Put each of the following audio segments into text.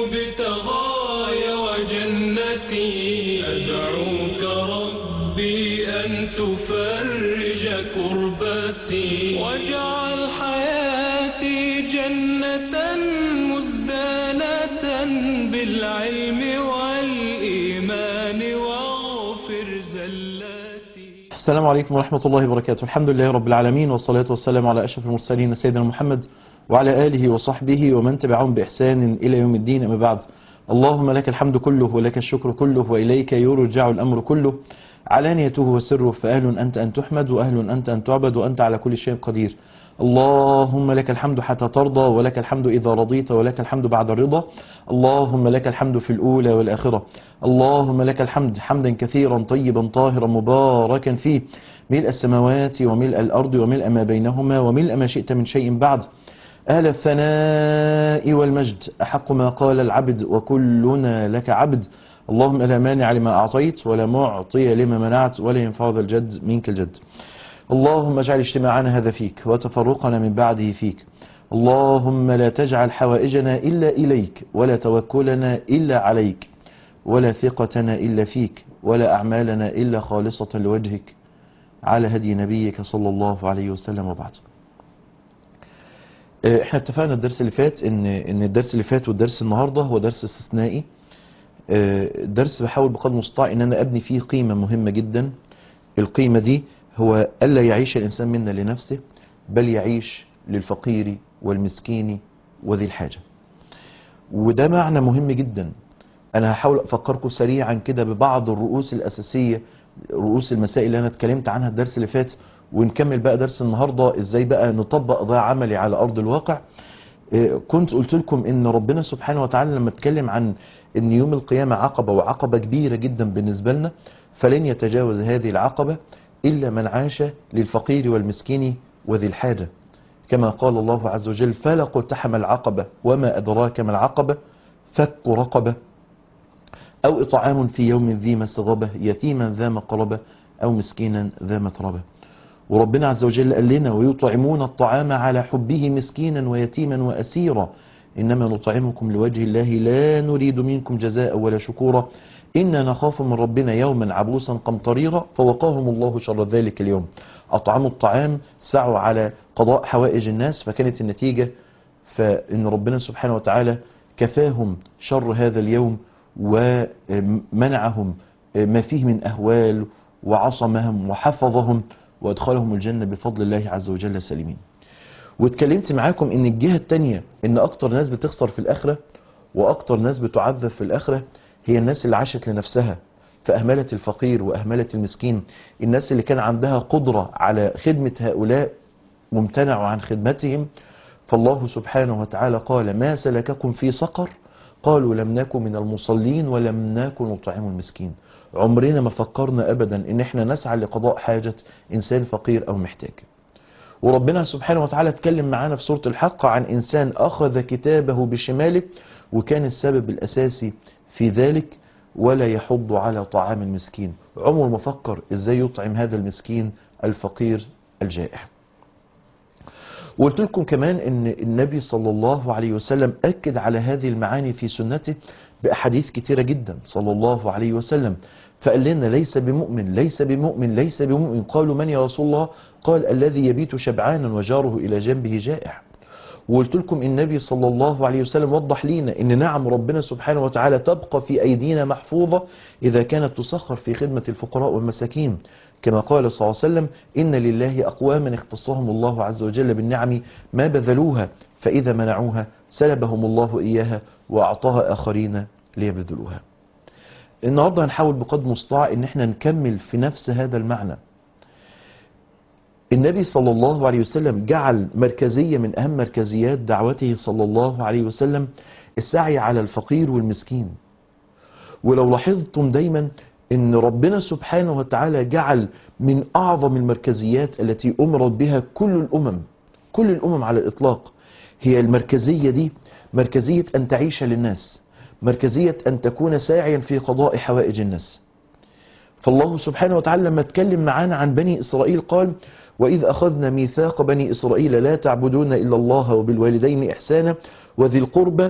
ابتغاي وجنتي أدعوك ربي أن تفرج كربتي واجعل حياتي جنة مزدانة بالعلم والإيمان واغفر زلاتي السلام عليكم ورحمة الله وبركاته الحمد لله رب العالمين والصلاة والسلام على أشرف المرسلين سيدنا محمد وعلى آله وصحبه ومن تبعهم بإحسان إلى يوم الدين أما بعد اللهم لك الحمد كله ولك الشكر كله وإليك يرجع الأمر كله علانيته وسره فأهل أنت أن تحمد وأهل أنت أن تعبد وأنت على كل شيء قدير اللهم لك الحمد حتى ترضى ولك الحمد إذا رضيت ولك الحمد بعد الرضا اللهم لك الحمد في الأولى والآخرة اللهم لك الحمد حمدا كثيرا طيبا طاهرا مباركا فيه ملء السماوات وملء الأرض وملء ما بينهما وملء ما شئت من شيء بعد أهل الثناء والمجد أحق ما قال العبد وكلنا لك عبد اللهم لا مانع لما أعطيت ولا معطي لما منعت ولا ينفع ذا الجد منك الجد اللهم اجعل اجتماعنا هذا فيك وتفرقنا من بعده فيك اللهم لا تجعل حوائجنا إلا إليك ولا توكلنا إلا عليك ولا ثقتنا إلا فيك ولا أعمالنا إلا خالصة لوجهك على هدي نبيك صلى الله عليه وسلم وبعد آه، احنا اتفقنا الدرس اللي فات ان ان الدرس اللي فات والدرس النهارده هو درس استثنائي آه، درس بحاول بقدر المستطاع ان انا ابني فيه قيمه مهمه جدا القيمه دي هو الا يعيش الانسان منا لنفسه بل يعيش للفقير والمسكين وذي الحاجه وده معنى مهم جدا انا هحاول افكركم سريعا كده ببعض الرؤوس الاساسيه رؤوس المسائل اللي انا اتكلمت عنها الدرس اللي فات ونكمل بقى درس النهارده ازاي بقى نطبق ده عملي على ارض الواقع إيه، كنت قلت لكم ان ربنا سبحانه وتعالى لما اتكلم عن ان يوم القيامه عقبه وعقبه كبيره جدا بالنسبه لنا فلن يتجاوز هذه العقبه الا من عاش للفقير والمسكين وذي الحاجه كما قال الله عز وجل فلا اقتحم العقبه وما ادراك ما العقبه فك رقبه أو إطعام في يوم ذي مسغبة يتيما ذا مقربة أو مسكينا ذا متربة وربنا عز وجل قال لنا ويطعمون الطعام على حبه مسكينا ويتيما وأسيرا إنما نطعمكم لوجه الله لا نريد منكم جزاء ولا شكورا إنا نخاف من ربنا يوما عبوسا قمطريرا فوقاهم الله شر ذلك اليوم أطعموا الطعام سعوا على قضاء حوائج الناس فكانت النتيجة فإن ربنا سبحانه وتعالى كفاهم شر هذا اليوم ومنعهم ما فيه من أهوال وعصمهم وحفظهم وأدخلهم الجنة بفضل الله عز وجل سالمين واتكلمت معاكم ان الجهة التانية ان اكتر ناس بتخسر في الاخرة واكتر ناس بتعذب في الاخرة هي الناس اللي عاشت لنفسها فأهملت الفقير وأهملت المسكين الناس اللي كان عندها قدرة على خدمة هؤلاء ممتنع عن خدمتهم فالله سبحانه وتعالى قال ما سلككم في سقر قالوا لم نكن من المصلين ولم نكن نطعم المسكين عمرنا ما فكرنا أبدا ان احنا نسعى لقضاء حاجة إنسان فقير أو محتاج وربنا سبحانه وتعالى اتكلم معانا في سورة الحق عن إنسان أخذ كتابه بشماله وكان السبب الأساسي في ذلك ولا يحض على طعام المسكين عمر ما فكر إزاي يطعم هذا المسكين الفقير الجائع وقلت لكم كمان ان النبي صلى الله عليه وسلم اكد على هذه المعاني في سنته باحاديث كتيره جدا صلى الله عليه وسلم فقال لنا ليس بمؤمن ليس بمؤمن ليس بمؤمن قالوا من يا رسول الله قال الذي يبيت شبعانا وجاره الى جنبه جائع وقلت لكم النبي صلى الله عليه وسلم وضح لينا ان نعم ربنا سبحانه وتعالى تبقى في ايدينا محفوظة اذا كانت تسخر في خدمة الفقراء والمساكين كما قال صلى الله عليه وسلم إن لله أقواما اختصهم الله عز وجل بالنعم ما بذلوها فإذا منعوها سلبهم الله إياها وأعطاها آخرين ليبذلوها النهاردة هنحاول بقدر المستطاع ان احنا نكمل في نفس هذا المعنى النبي صلى الله عليه وسلم جعل مركزية من أهم مركزيات دعوته صلى الله عليه وسلم السعي على الفقير والمسكين ولو لاحظتم دايما ان ربنا سبحانه وتعالى جعل من اعظم المركزيات التي امرت بها كل الامم كل الامم على الاطلاق هي المركزية دي مركزية ان تعيش للناس مركزية ان تكون ساعيا في قضاء حوائج الناس فالله سبحانه وتعالى لما اتكلم معانا عن بني إسرائيل قال وإذ أخذنا ميثاق بني إسرائيل لا تعبدون إلا الله وبالوالدين إحسانا وذي القربى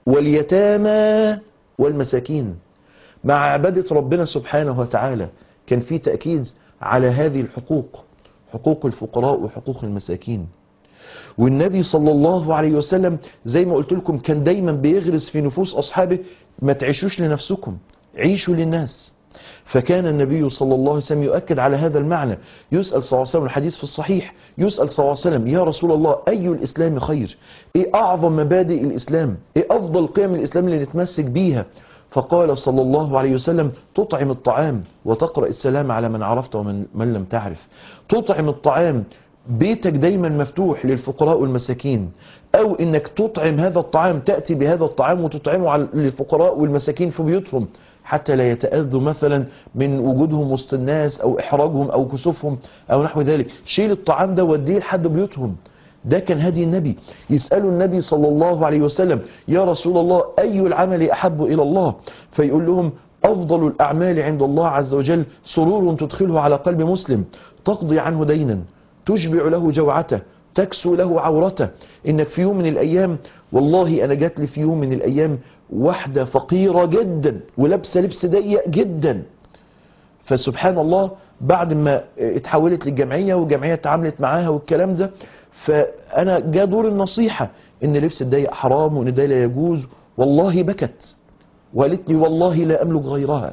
واليتامى والمساكين مع عبادة ربنا سبحانه وتعالى كان في تأكيد على هذه الحقوق حقوق الفقراء وحقوق المساكين والنبي صلى الله عليه وسلم زي ما قلت لكم كان دايما بيغرس في نفوس أصحابه ما تعيشوش لنفسكم عيشوا للناس فكان النبي صلى الله عليه وسلم يؤكد على هذا المعنى يسأل صلى الله عليه وسلم الحديث في الصحيح يسأل صلى الله عليه وسلم يا رسول الله أي الإسلام خير إيه أعظم مبادئ الإسلام إيه أفضل قيم الإسلام اللي نتمسك بيها فقال صلى الله عليه وسلم تطعم الطعام وتقرأ السلام على من عرفت ومن من لم تعرف تطعم الطعام بيتك دايما مفتوح للفقراء والمساكين او انك تطعم هذا الطعام تأتي بهذا الطعام وتطعمه على للفقراء والمساكين في بيوتهم حتى لا يتأذوا مثلا من وجودهم وسط الناس او احراجهم او كسوفهم او نحو ذلك شيل الطعام ده وديه لحد بيوتهم ده كان هدي النبي يسألوا النبي صلى الله عليه وسلم يا رسول الله أي العمل أحب إلى الله فيقول لهم أفضل الأعمال عند الله عز وجل سرور تدخله على قلب مسلم تقضي عنه دينا تشبع له جوعته تكسو له عورته إنك في يوم من الأيام والله أنا جات لي في يوم من الأيام واحدة فقيرة جدا ولابسة لبس ضيق جدا فسبحان الله بعد ما اتحولت للجمعية والجمعية اتعاملت معاها والكلام ده فأنا جاء دور النصيحة إن لبس الضيق حرام وإن ده لا يجوز والله بكت وقالت لي والله لا أملك غيرها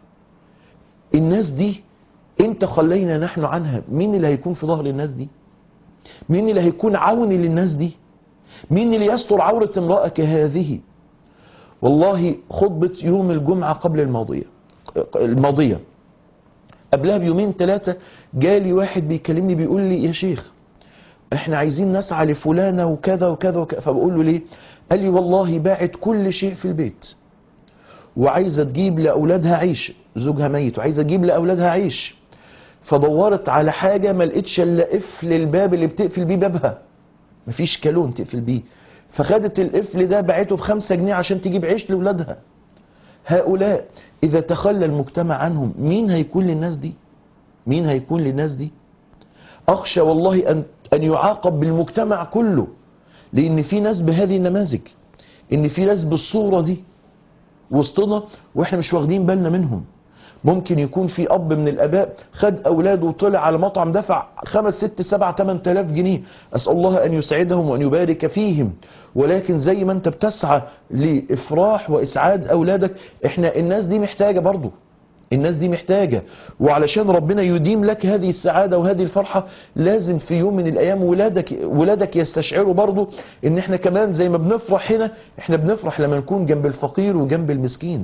الناس دي انت خلينا نحن عنها مين اللي هيكون في ظهر الناس دي مين اللي هيكون عوني للناس دي مين اللي يستر عورة امرأة كهذه والله خطبة يوم الجمعة قبل الماضية الماضية قبلها بيومين ثلاثة جالي واحد بيكلمني بيقول لي يا شيخ احنا عايزين نسعى لفلانة وكذا وكذا وكذا فبقول له ليه قال لي والله باعت كل شيء في البيت وعايزة تجيب لأولادها عيش زوجها ميت وعايزة تجيب لأولادها عيش فدورت على حاجة ما لقيتش الا قفل الباب اللي بتقفل بيه بابها مفيش كالون تقفل بيه فخدت القفل ده باعته بخمسة جنيه عشان تجيب عيش لأولادها هؤلاء إذا تخلى المجتمع عنهم مين هيكون للناس دي مين هيكون للناس دي أخشى والله أن, أن يعاقب بالمجتمع كله لأن في ناس بهذه النماذج إن في ناس بالصورة دي وسطنا وإحنا مش واخدين بالنا منهم ممكن يكون في اب من الاباء خد اولاده وطلع على مطعم دفع خمس ست سبع تمن تلاف جنيه اسال الله ان يسعدهم وان يبارك فيهم ولكن زي ما انت بتسعى لافراح واسعاد اولادك احنا الناس دي محتاجه برضو الناس دي محتاجة وعلشان ربنا يديم لك هذه السعادة وهذه الفرحة لازم في يوم من الأيام ولادك, ولادك يستشعروا برضو ان احنا كمان زي ما بنفرح هنا احنا بنفرح لما نكون جنب الفقير وجنب المسكين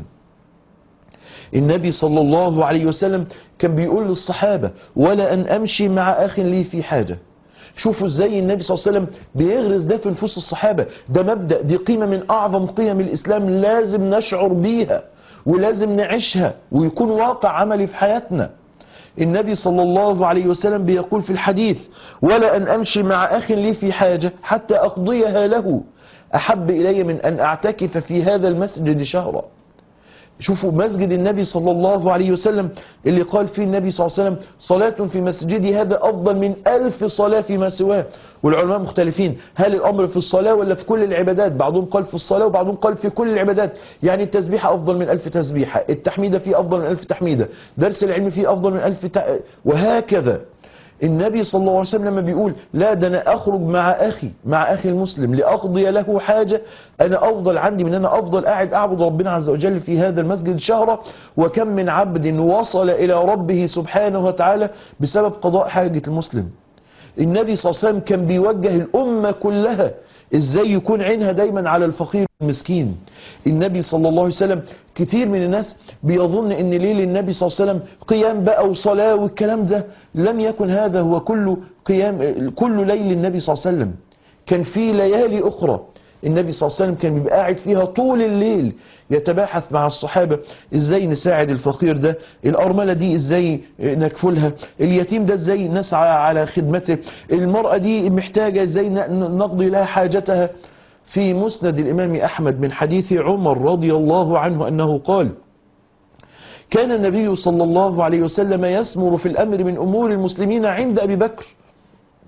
النبي صلى الله عليه وسلم كان بيقول للصحابة ولا أن أمشي مع أخ لي في حاجة شوفوا ازاي النبي صلى الله عليه وسلم بيغرس ده في نفوس الصحابة ده مبدأ دي قيمة من أعظم قيم الإسلام لازم نشعر بيها ولازم نعيشها ويكون واقع عملي في حياتنا النبي صلى الله عليه وسلم بيقول في الحديث ولا أن أمشي مع أخ لي في حاجة حتى أقضيها له أحب إلي من أن أعتكف في هذا المسجد شهرا شوفوا مسجد النبي صلى الله عليه وسلم اللي قال فيه النبي صلى الله عليه وسلم صلاة في مسجدي هذا أفضل من ألف صلاة فيما سواه والعلماء مختلفين هل الأمر في الصلاة ولا في كل العبادات بعضهم قال في الصلاة وبعضهم قال في كل العبادات يعني التسبيحة أفضل من ألف تسبيحة التحميدة فيه أفضل من ألف تحميدة درس العلم فيه أفضل من ألف تع... وهكذا النبي صلى الله عليه وسلم لما بيقول لا ده انا اخرج مع اخي مع اخي المسلم لاقضي له حاجة انا افضل عندي من انا افضل قاعد اعبد ربنا عز وجل في هذا المسجد شهرا وكم من عبد وصل الى ربه سبحانه وتعالى بسبب قضاء حاجة المسلم النبي صلى الله عليه وسلم كان بيوجه الامة كلها ازاي يكون عينها دايما على الفقير المسكين النبي صلى الله عليه وسلم كتير من الناس بيظن ان ليل النبي صلى الله عليه وسلم قيام بقى وصلاة والكلام ده لم يكن هذا هو كل قيام كل ليل النبي صلى الله عليه وسلم كان في ليالي اخرى النبي صلى الله عليه وسلم كان بيبقى قاعد فيها طول الليل يتباحث مع الصحابة ازاي نساعد الفقير ده الارملة دي ازاي نكفلها اليتيم ده ازاي نسعى على خدمته المرأة دي محتاجة ازاي نقضي لها حاجتها في مسند الامام احمد من حديث عمر رضي الله عنه انه قال كان النبي صلى الله عليه وسلم يسمر في الامر من امور المسلمين عند ابي بكر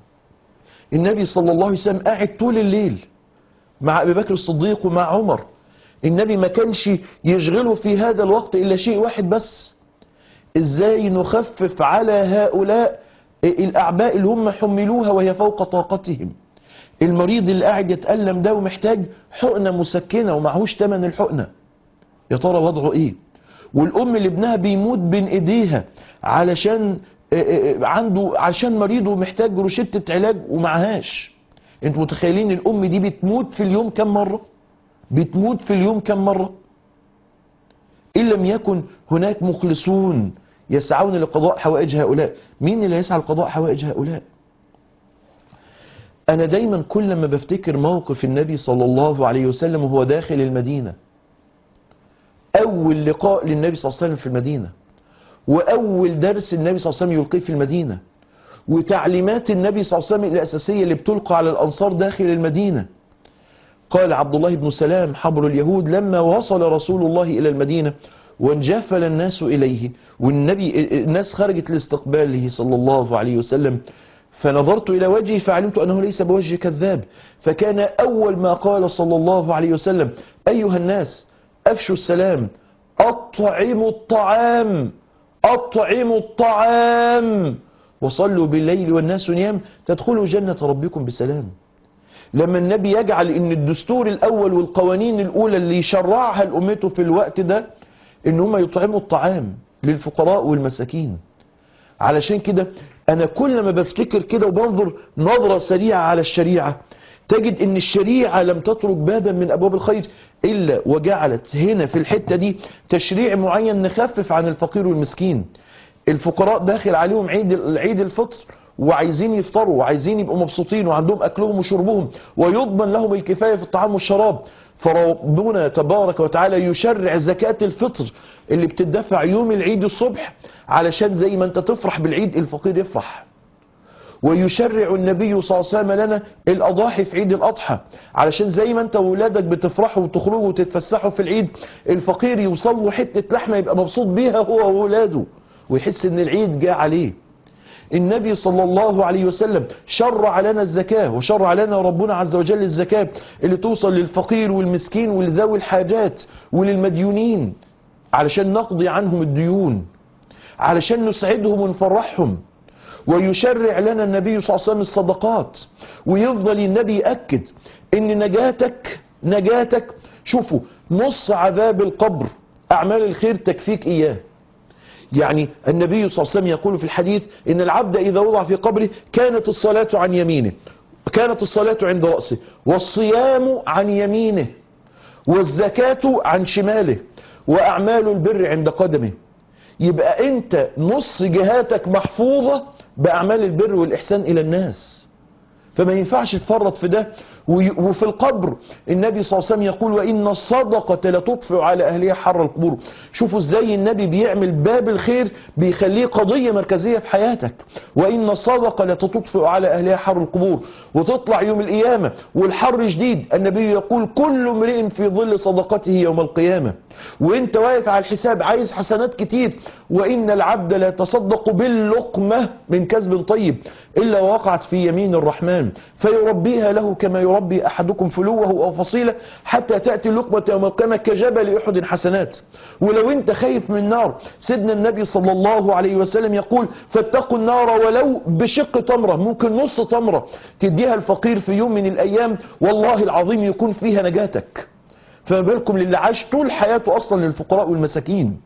النبي صلى الله عليه وسلم قاعد طول الليل مع ابي بكر الصديق ومع عمر النبي ما كانش يشغله في هذا الوقت إلا شيء واحد بس إزاي نخفف على هؤلاء الأعباء اللي هم حملوها وهي فوق طاقتهم المريض اللي قاعد يتألم ده ومحتاج حقنة مسكنة ومعهوش تمن الحقنة يا ترى وضعه ايه والام اللي ابنها بيموت بين ايديها علشان آه، آه، عنده علشان مريض ومحتاج روشتة علاج ومعهاش انتوا متخيلين الام دي بتموت في اليوم كم مرة بتموت في اليوم كم مرة ان لم يكن هناك مخلصون يسعون لقضاء حوائج هؤلاء مين اللي يسعى لقضاء حوائج هؤلاء انا دايما كل ما بفتكر موقف النبي صلى الله عليه وسلم وهو داخل المدينة اول لقاء للنبي صلى الله عليه وسلم في المدينة واول درس النبي صلى الله عليه وسلم يلقيه في المدينة وتعليمات النبي صلى الله عليه وسلم الاساسية اللي بتلقى على الانصار داخل المدينة قال عبد الله بن سلام حبر اليهود لما وصل رسول الله الى المدينة وانجفل الناس اليه والنبي الناس خرجت لاستقباله صلى الله عليه وسلم فنظرت إلى وجهه فعلمت أنه ليس بوجه كذاب فكان أول ما قال صلى الله عليه وسلم أيها الناس أفشوا السلام أطعموا الطعام أطعموا الطعام وصلوا بالليل والناس نيام تدخلوا جنة ربكم بسلام لما النبي يجعل ان الدستور الاول والقوانين الاولى اللي يشرعها لامته في الوقت ده ان هم يطعموا الطعام للفقراء والمساكين علشان كده انا كل ما بفتكر كده وبنظر نظرة سريعة على الشريعة تجد ان الشريعة لم تترك بابا من ابواب الخير الا وجعلت هنا في الحتة دي تشريع معين نخفف عن الفقير والمسكين الفقراء داخل عليهم عيد عيد الفطر وعايزين يفطروا وعايزين يبقوا مبسوطين وعندهم اكلهم وشربهم ويضمن لهم الكفاية في الطعام والشراب فربنا تبارك وتعالى يشرع زكاة الفطر اللي بتدفع يوم العيد الصبح علشان زي ما انت تفرح بالعيد الفقير يفرح ويشرع النبي صلى الله عليه وسلم لنا الأضاحي في عيد الأضحى علشان زي ما انت وولادك بتفرحوا وتخرجوا وتتفسحوا في العيد الفقير يوصل له حتة لحمة يبقى مبسوط بيها هو وولاده ويحس ان العيد جاء عليه النبي صلى الله عليه وسلم شرع لنا الزكاة وشرع لنا ربنا عز وجل الزكاة اللي توصل للفقير والمسكين ولذوي الحاجات وللمديونين علشان نقضي عنهم الديون علشان نسعدهم ونفرحهم ويشرع لنا النبي صلى الله عليه وسلم الصدقات ويفضل النبي يأكد ان نجاتك نجاتك شوفوا نص عذاب القبر اعمال الخير تكفيك اياه يعني النبي صلى الله عليه وسلم يقول في الحديث ان العبد اذا وضع في قبره كانت الصلاة عن يمينه كانت الصلاة عند رأسه والصيام عن يمينه والزكاة عن شماله واعمال البر عند قدمه يبقى انت نص جهاتك محفوظة باعمال البر والاحسان الى الناس فما ينفعش تفرط في ده وي- وفي القبر النبي صلى الله عليه وسلم يقول وإن الصدقة لتطفئ على أهلها حر القبور شوفوا ازاي النبي بيعمل باب الخير بيخليه قضية مركزية في حياتك وإن الصدقة لتطفئ على أهلها حر القبور وتطلع يوم القيامة والحر شديد النبي يقول كل امرئ في ظل صدقته يوم القيامة وانت واقف على الحساب عايز حسنات كتير وإن العبد لا يتصدق باللقمة من كسب طيب إلا وقعت في يمين الرحمن فيربيها له كما يربي أحدكم فلوه أو فصيلة حتى تأتي اللقمة يوم القيامة كجبل أحد حسنات ولو انت خايف من النار سيدنا النبي صلى الله عليه وسلم يقول فاتقوا النار ولو بشق تمرة ممكن نص تمرة تديها الفقير في يوم من الأيام والله العظيم يكون فيها نجاتك فما بالكم للي عاش طول حياته أصلا للفقراء والمساكين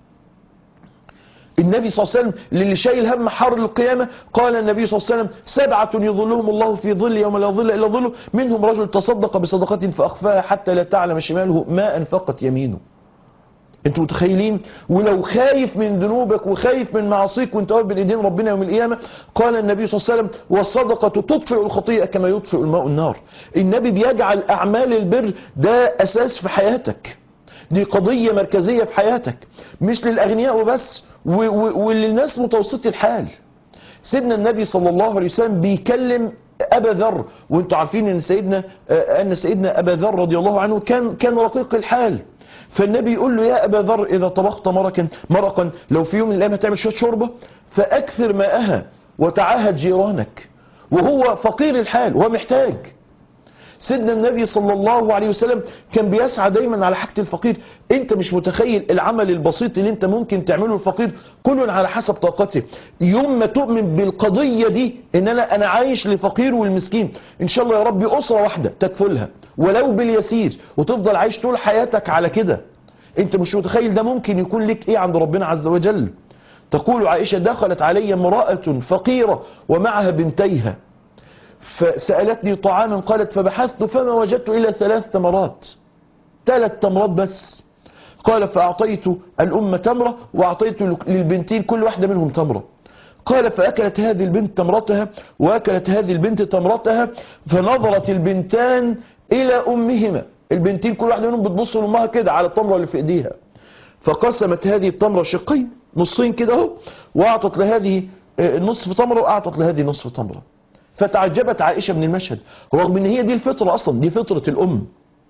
النبي صلى الله عليه وسلم للي شايل هم حر القيامة قال النبي صلى الله عليه وسلم سبعة يظلهم الله في ظل يوم لا ظل إلا ظله منهم رجل تصدق بصدقة فأخفاها حتى لا تعلم شماله ما أنفقت يمينه انتوا متخيلين ولو خايف من ذنوبك وخايف من معاصيك وانت واقف بين ايدين ربنا يوم القيامه قال النبي صلى الله عليه وسلم والصدقه تطفئ الخطيئه كما يطفئ الماء النار النبي بيجعل اعمال البر ده اساس في حياتك دي قضيه مركزيه في حياتك مش للاغنياء وبس و- و- وللناس متوسطي الحال سيدنا النبي صلى الله عليه وسلم بيكلم ابا ذر وانتم عارفين ان سيدنا آه، ان سيدنا ابا ذر رضي الله عنه كان كان رقيق الحال فالنبي يقول له يا ابا ذر اذا طبخت مرقا مرقا لو في يوم من الايام هتعمل شويه شوربه فاكثر ماءها وتعاهد جيرانك وهو فقير الحال ومحتاج سيدنا النبي صلى الله عليه وسلم كان بيسعى دايما على حاجة الفقير انت مش متخيل العمل البسيط اللي انت ممكن تعمله الفقير كل على حسب طاقته يوم ما تؤمن بالقضية دي ان انا انا عايش لفقير والمسكين ان شاء الله يا ربي اسرة واحدة تكفلها ولو باليسير وتفضل عايش طول حياتك على كده انت مش متخيل ده ممكن يكون لك ايه عند ربنا عز وجل تقول عائشة دخلت علي امرأة فقيرة ومعها بنتيها فسألتني طعاما قالت فبحثت فما وجدت إلا ثلاث تمرات ثلاث تمرات بس قال فأعطيت الأم تمرة وأعطيت للبنتين كل واحدة منهم تمرة قال فأكلت هذه البنت تمرتها وأكلت هذه البنت تمرتها فنظرت البنتان إلى أمهما البنتين كل واحدة منهم بتبص لأمها كده على التمرة اللي في إيديها فقسمت هذه التمرة شقين نصين كده اهو وأعطت لهذه نصف تمرة وأعطت لهذه نصف تمرة فتعجبت عائشة من المشهد رغم ان هي دي الفطرة اصلا دي فطرة الام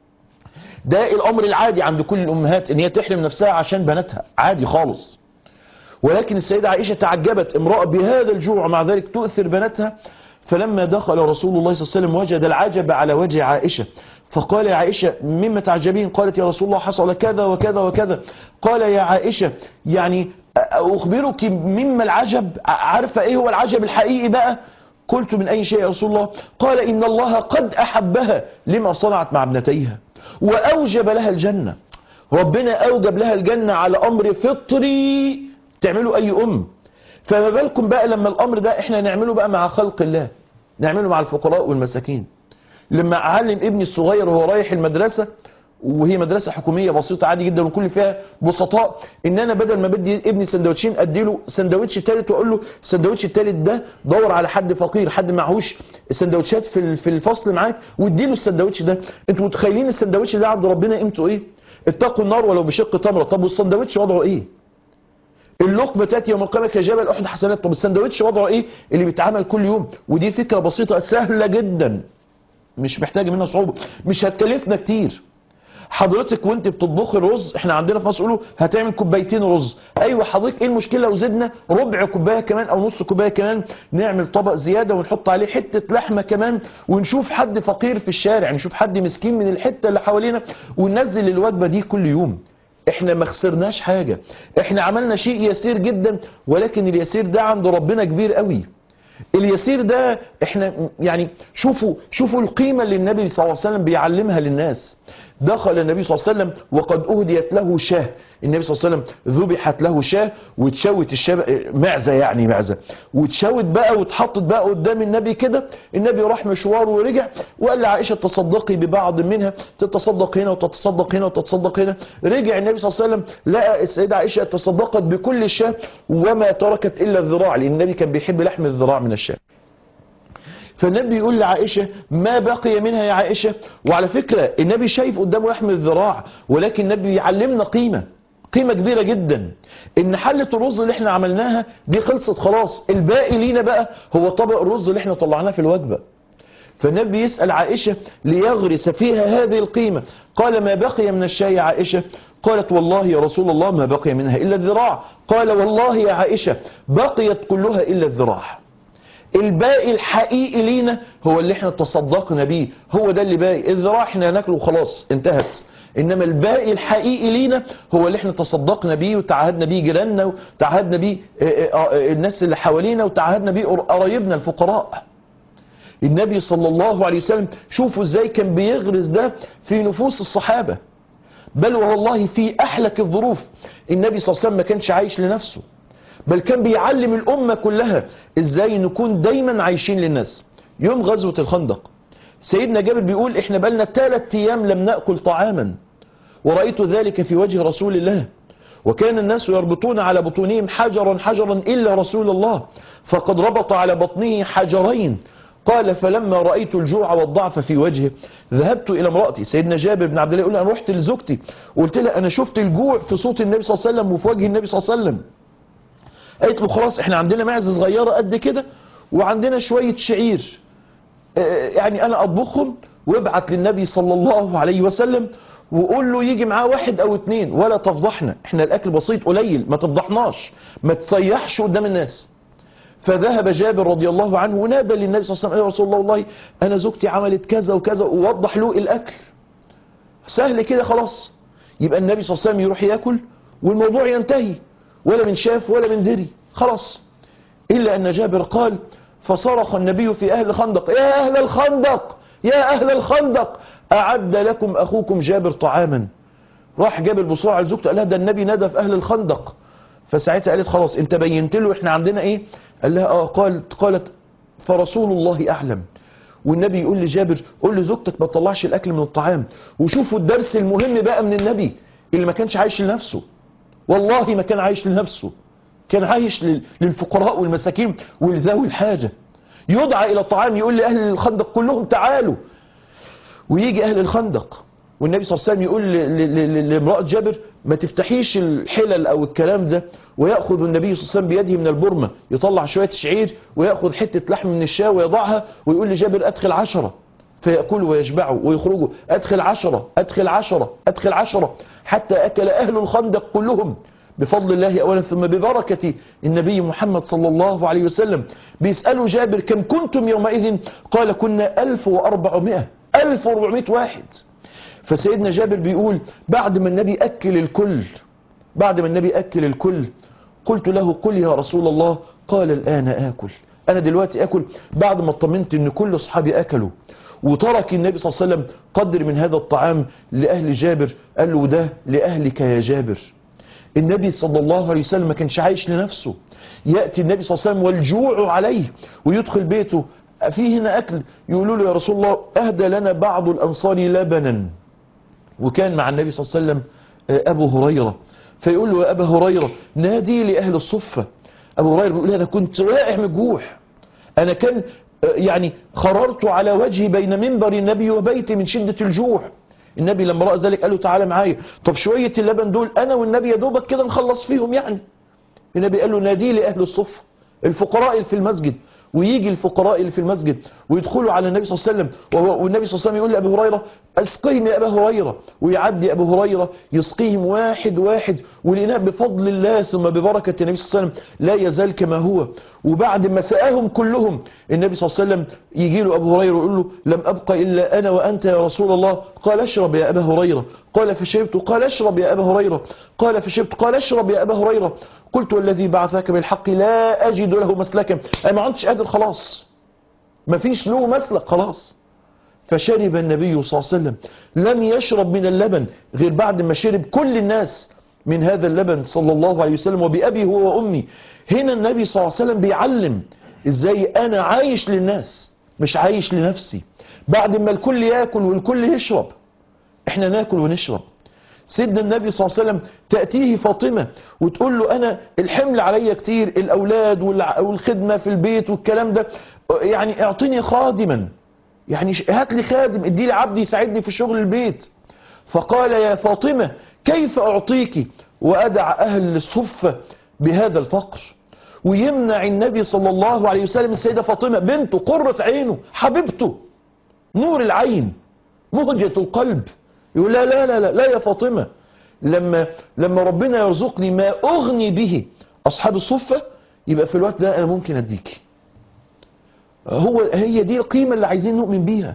ده الامر العادي عند كل الامهات ان هي تحرم نفسها عشان بناتها عادي خالص ولكن السيدة عائشة تعجبت امرأة بهذا الجوع مع ذلك تؤثر بناتها فلما دخل رسول الله صلى الله عليه وسلم وجد العجب على وجه عائشة فقال يا عائشة مما تعجبين قالت يا رسول الله حصل كذا وكذا وكذا قال يا عائشة يعني أخبرك مما العجب عارفة ايه هو العجب الحقيقي بقى قلت من أي شيء يا رسول الله قال إن الله قد أحبها لما صنعت مع ابنتيها وأوجب لها الجنة ربنا أوجب لها الجنة على أمر فطري تعمله أي أم فما بالكم بقى لما الأمر ده إحنا نعمله بقى مع خلق الله نعمله مع الفقراء والمساكين لما أعلم ابني الصغير وهو رايح المدرسة وهي مدرسة حكومية بسيطة عادي جدا وكل فيها بسطاء ان انا بدل ما بدي ابني سندوتشين اديله سندوتش تالت واقول له السندوتش التالت ده دور على حد فقير حد معهوش سندوتشات في في الفصل معاك واديله السندوتش ده انتوا متخيلين السندوتش ده عند ربنا قيمته ايه اتقوا النار ولو بشق تمره طب والسندوتش وضعه ايه اللقمه تاتي يوم القيامه كجبل احد حسنات طب السندوتش وضعه ايه اللي بيتعمل كل يوم ودي فكره بسيطه سهله جدا مش محتاجه منها صعوبه مش هتكلفنا كتير حضرتك وانت بتطبخي رز احنا عندنا في مصر يقولوا هتعمل كوبايتين رز ايوه حضرتك ايه المشكله لو زدنا ربع كوبايه كمان او نص كوبايه كمان نعمل طبق زياده ونحط عليه حته لحمه كمان ونشوف حد فقير في الشارع نشوف حد مسكين من الحته اللي حوالينا وننزل الوجبه دي كل يوم احنا ما خسرناش حاجه احنا عملنا شيء يسير جدا ولكن اليسير ده عند ربنا كبير قوي اليسير ده احنا يعني شوفوا شوفوا القيمة اللي النبي صلى الله عليه وسلم بيعلمها للناس دخل النبي صلى الله عليه وسلم وقد أهديت له شاه النبي صلى الله عليه وسلم ذبحت له شاه واتشوت الشاه معزة يعني معزة واتشوت بقى واتحطت بقى قدام النبي كده النبي راح مشوار ورجع وقال لعائشة تصدقي ببعض منها تتصدق هنا وتتصدق هنا وتتصدق هنا رجع النبي صلى الله عليه وسلم لقى السيدة عائشة تصدقت بكل الشاه وما تركت إلا الذراع لأن النبي كان بيحب لحم الذراع من الشاه فالنبي يقول لعائشة ما بقي منها يا عائشة وعلى فكرة النبي شايف قدامه لحم الذراع ولكن النبي يعلمنا قيمة قيمة كبيرة جدا ان حلة الرز اللي احنا عملناها دي خلصت خلاص الباقي لينا بقى هو طبق الرز اللي احنا طلعناه في الوجبة فالنبي يسأل عائشة ليغرس فيها هذه القيمة قال ما بقي من الشاي يا عائشة قالت والله يا رسول الله ما بقي منها إلا الذراع قال والله يا عائشة بقيت كلها إلا الذراع الباقي الحقيقي لينا هو اللي احنا تصدقنا بيه هو ده اللي باقي الذراع احنا ناكله خلاص انتهت انما الباقي الحقيقي لينا هو اللي احنا تصدقنا بيه وتعهدنا بيه جيراننا وتعهدنا بيه الناس اللي حوالينا وتعهدنا بيه قرايبنا الفقراء النبي صلى الله عليه وسلم شوفوا ازاي كان بيغرس ده في نفوس الصحابة بل والله في احلك الظروف النبي صلى الله عليه وسلم ما كانش عايش لنفسه بل كان بيعلم الأمة كلها ازاي نكون دايما عايشين للناس يوم غزوة الخندق سيدنا جابر بيقول احنا بلنا ثلاث ايام لم نأكل طعاما ورأيت ذلك في وجه رسول الله وكان الناس يربطون على بطونهم حجرا حجرا إلا رسول الله فقد ربط على بطنه حجرين قال فلما رأيت الجوع والضعف في وجهه ذهبت إلى امرأتي سيدنا جابر بن عبد الله يقول أنا رحت لزوجتي قلت لها أنا شفت الجوع في صوت النبي صلى الله عليه وسلم وفي وجه النبي صلى الله عليه وسلم قالت له خلاص احنا عندنا معزة صغيرة قد كده وعندنا شوية شعير اه يعني انا اطبخهم وابعت للنبي صلى الله عليه وسلم وقول له يجي معاه واحد او اتنين ولا تفضحنا احنا الاكل بسيط قليل ما تفضحناش ما تصيحش قدام الناس فذهب جابر رضي الله عنه ونادى للنبي صلى الله عليه وسلم يا رسول الله والله انا زوجتي عملت كذا وكذا ووضح له الاكل سهل كده خلاص يبقى النبي صلى الله عليه وسلم يروح ياكل والموضوع ينتهي ولا من شاف ولا من دري خلاص إلا أن جابر قال فصرخ النبي في أهل الخندق يا أهل الخندق يا أهل الخندق أعد لكم أخوكم جابر طعاما راح جابر بسرعة لزوجته قال لها ده النبي نادى في أهل الخندق فساعتها قالت خلاص انت بينت له احنا عندنا ايه قال لها اه قالت قالت فرسول الله أعلم والنبي يقول لجابر قول لزوجتك ما تطلعش الأكل من الطعام وشوفوا الدرس المهم بقى من النبي اللي ما كانش عايش لنفسه والله ما كان عايش لنفسه كان عايش لل- للفقراء والمساكين ولذوي الحاجة يدعى إلى الطعام يقول لأهل الخندق كلهم تعالوا ويجي أهل الخندق والنبي صلى الله عليه وسلم يقول ل- ل- ل- لامرأة جابر ما تفتحيش الحلل أو الكلام ده ويأخذ النبي صلى الله عليه وسلم بيده من البرمة يطلع شوية شعير ويأخذ حتة لحم من الشاة ويضعها ويقول لجابر أدخل عشرة فيأكلوا ويشبعوا ويخرجوا أدخل عشرة أدخل عشرة أدخل عشرة حتى أكل أهل الخندق كلهم بفضل الله أولا ثم ببركة النبي محمد صلى الله عليه وسلم بيسألوا جابر كم كنتم يومئذ قال كنا 1400 1400 واحد فسيدنا جابر بيقول بعد ما النبي أكل الكل بعد ما النبي أكل الكل قلت له قل يا رسول الله قال الآن آكل أنا دلوقتي أكل بعد ما اطمنت أن كل أصحابي أكلوا وترك النبي صلى الله عليه وسلم قدر من هذا الطعام لأهل جابر قال له ده لأهلك يا جابر النبي صلى الله عليه وسلم ما كانش عايش لنفسه يأتي النبي صلى الله عليه وسلم والجوع عليه ويدخل بيته فيه هنا أكل يقولوا له يا رسول الله أهدى لنا بعض الأنصار لبنا وكان مع النبي صلى الله عليه وسلم آه، أبو هريرة فيقول له يا أبا هريرة نادي لأهل الصفة أبو هريرة بيقول أنا كنت واقع من الجوع أنا كان آه، يعني خررت على وجهي بين منبر النبي وبيتي من شدة الجوع النبي لما رأى ذلك قال له تعالى معايا طب شوية اللبن دول أنا والنبي يا دوبك كده نخلص فيهم يعني النبي قال له نادي لأهل الصفة الفقراء اللي في المسجد ويجي الفقراء اللي في المسجد ويدخلوا على النبي صلى الله عليه وسلم وهو- والنبي صلى الله عليه وسلم يقول لأبي هريرة اسقيهم يا أبا هريرة ويعدي أبو هريرة يسقيهم واحد واحد والإناء بفضل الله ثم ببركة النبي صلى الله عليه وسلم لا يزال كما هو وبعد ما سقاهم كلهم النبي صلى الله عليه وسلم يجي له أبو هريرة ويقول له لم أبق إلا أنا وأنت يا رسول الله قال اشرب يا أبا هريرة قال فشربت قال اشرب يا أبا هريرة قال فشربت قال اشرب يا أبا هريرة قلت والذي بعثك بالحق لا أجد له مسلكا أنا ما عدتش قادر خلاص ما فيش له مسلك خلاص فشرب النبي صلى الله عليه وسلم لم يشرب من اللبن غير بعد ما شرب كل الناس من هذا اللبن صلى الله عليه وسلم وبأبي هو وأمي هنا النبي صلى الله عليه وسلم بيعلم ازاي انا عايش للناس مش عايش لنفسي بعد ما الكل ياكل والكل يشرب احنا ناكل ونشرب سيدنا النبي صلى الله عليه وسلم تأتيه فاطمة وتقول له أنا الحمل عليا كتير الأولاد والع- والخدمة في البيت والكلام ده يعني اعطيني خادما يعني ش- هات لي خادم ادي لي عبد يساعدني في شغل البيت فقال يا فاطمة كيف أعطيك وأدع أهل الصفة بهذا الفقر ويمنع النبي صلى الله عليه وسلم السيدة فاطمة بنته قرة عينه حبيبته نور العين مهجة القلب يقول لا لا لا لا, لا يا فاطمة لما لما ربنا يرزقني ما أغني به أصحاب الصفة يبقى في الوقت ده أنا ممكن أديك هو هي دي القيمة اللي عايزين نؤمن بيها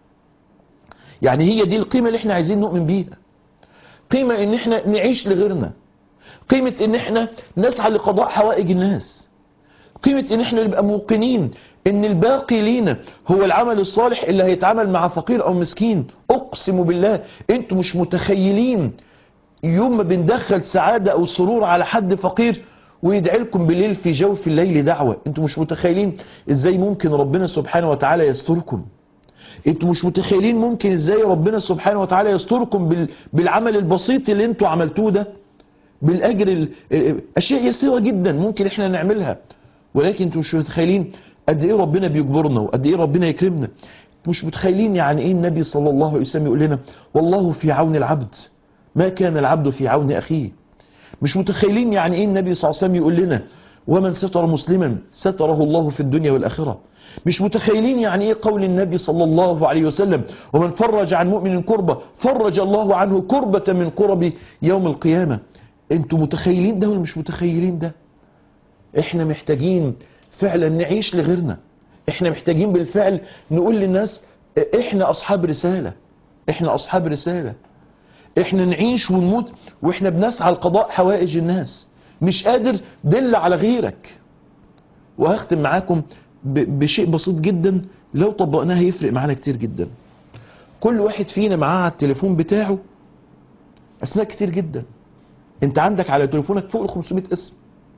يعني هي دي القيمة اللي احنا عايزين نؤمن بيها قيمة ان احنا نعيش لغيرنا قيمة ان احنا نسعى لقضاء حوائج الناس قيمة ان احنا نبقى موقنين ان الباقي لينا هو العمل الصالح اللي هيتعمل مع فقير او مسكين اقسم بالله انتوا مش متخيلين يوم ما بندخل سعادة او سرور على حد فقير ويدعي لكم بالليل في جوف الليل دعوة انتوا مش متخيلين ازاي ممكن ربنا سبحانه وتعالى يستركم انتوا مش متخيلين ممكن ازاي ربنا سبحانه وتعالى يستركم بال... بالعمل البسيط اللي انتوا عملتوه ده بالاجر ال... ال- اشياء يسيره جدا ممكن احنا نعملها ولكن انتوا مش متخيلين قد ايه ربنا بيجبرنا وقد ايه ربنا يكرمنا مش متخيلين يعني ايه النبي صلى الله عليه وسلم يقول لنا والله في عون العبد ما كان العبد في عون اخيه مش متخيلين يعني ايه النبي صلى الله عليه وسلم يقول لنا ومن ستر مسلما ستره الله في الدنيا والاخره مش متخيلين يعني ايه قول النبي صلى الله عليه وسلم ومن فرج عن مؤمن كربة فرج الله عنه كربة من كرب يوم القيامة انتوا متخيلين ده ولا مش متخيلين ده احنا محتاجين فعلا نعيش لغيرنا احنا محتاجين بالفعل نقول للناس احنا اصحاب رسالة احنا اصحاب رسالة احنا نعيش ونموت واحنا بنسعى لقضاء حوائج الناس مش قادر دل على غيرك وهختم معاكم ب- بشيء بسيط جدا لو طبقناه هيفرق معانا كتير جدا كل واحد فينا معاه على التليفون بتاعه اسماء كتير جدا انت عندك على تليفونك فوق ال 500 اسم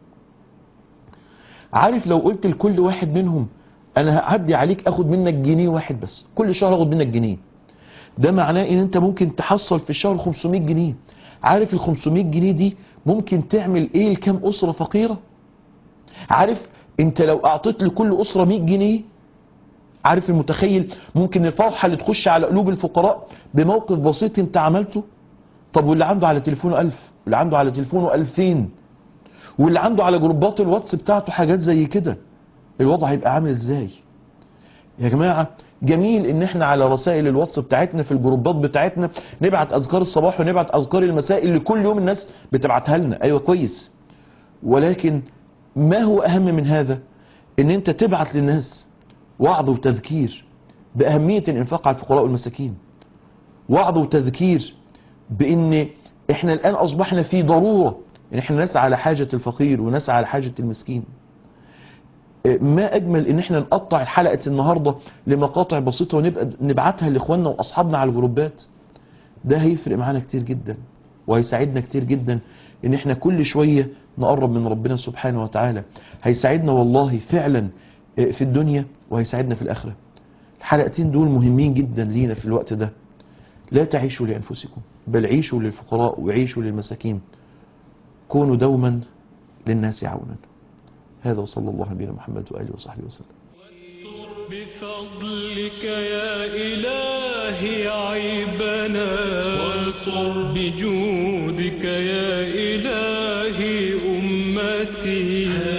عارف لو قلت لكل واحد منهم انا هعدي عليك اخد منك جنيه واحد بس كل شهر اخد منك جنيه ده معناه ان انت ممكن تحصل في الشهر 500 جنيه عارف ال 500 جنيه دي ممكن تعمل ايه لكام اسره فقيره عارف انت لو اعطيت لكل اسره 100 جنيه عارف المتخيل ممكن الفرحه اللي تخش على قلوب الفقراء بموقف بسيط انت عملته طب واللي عنده على تليفونه 1000 واللي عنده على تليفونه 2000 واللي عنده على جروبات الواتس بتاعته حاجات زي كده الوضع هيبقى عامل ازاي يا جماعة جميل ان احنا على رسائل الواتس بتاعتنا في الجروبات بتاعتنا نبعت اذكار الصباح ونبعت اذكار المساء اللي كل يوم الناس بتبعتها لنا ايوه كويس ولكن ما هو اهم من هذا ان انت تبعت للناس وعظ وتذكير باهمية الانفاق على الفقراء والمساكين وعظ وتذكير بان احنا الان اصبحنا في ضرورة ان احنا نسعى على حاجة الفقير ونسعى على حاجة المسكين ما اجمل ان احنا نقطع حلقة النهاردة لمقاطع بسيطة ونبقى نبعتها لاخواننا واصحابنا على الجروبات ده هيفرق معانا كتير جدا وهيساعدنا كتير جدا ان احنا كل شوية نقرب من ربنا سبحانه وتعالى هيساعدنا والله فعلا في الدنيا وهيساعدنا في الاخرة الحلقتين دول مهمين جدا لينا في الوقت ده لا تعيشوا لانفسكم بل عيشوا للفقراء وعيشوا للمساكين كونوا دوما للناس عونا هذا وصلى الله على نبينا محمد وآله وصحبه وسلم بفضلك يا إلهي عيبنا وانصر بجودك يا إلهي أمتي